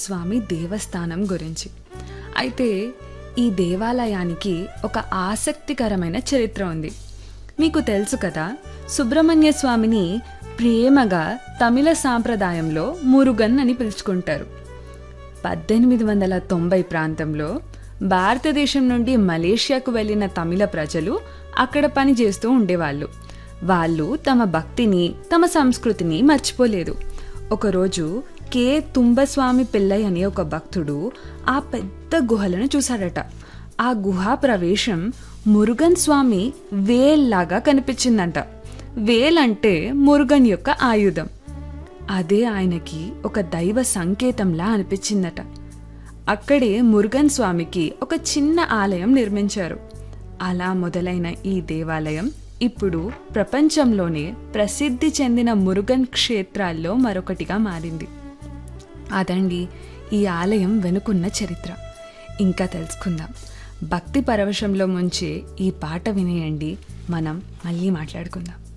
స్వామి దేవస్థానం గురించి అయితే ఈ దేవాలయానికి ఒక ఆసక్తికరమైన చరిత్ర ఉంది మీకు తెలుసు కదా సుబ్రహ్మణ్య స్వామిని ప్రేమగా తమిళ సాంప్రదాయంలో మురుగన్ అని పిలుచుకుంటారు పద్దెనిమిది వందల తొంభై ప్రాంతంలో భారతదేశం నుండి మలేషియాకు వెళ్ళిన తమిళ ప్రజలు అక్కడ పని చేస్తూ ఉండేవాళ్ళు వాళ్ళు తమ భక్తిని తమ సంస్కృతిని మర్చిపోలేదు ఒకరోజు కే తుంబస్వామి పిల్లై అనే ఒక భక్తుడు ఆ పెద్ద గుహలను చూశాడట ఆ గుహా ప్రవేశం మురుగన్ స్వామి వేల్లాగా కనిపించిందంట వేల్ అంటే మురుగన్ యొక్క ఆయుధం అదే ఆయనకి ఒక దైవ సంకేతంలా అనిపించిందట అక్కడే మురుగన్ స్వామికి ఒక చిన్న ఆలయం నిర్మించారు అలా మొదలైన ఈ దేవాలయం ఇప్పుడు ప్రపంచంలోనే ప్రసిద్ధి చెందిన మురుగన్ క్షేత్రాల్లో మరొకటిగా మారింది అదండి ఈ ఆలయం వెనుకున్న చరిత్ర ఇంకా తెలుసుకుందాం భక్తి పరవశంలో ముంచే ఈ పాట వినేయండి మనం మళ్ళీ మాట్లాడుకుందాం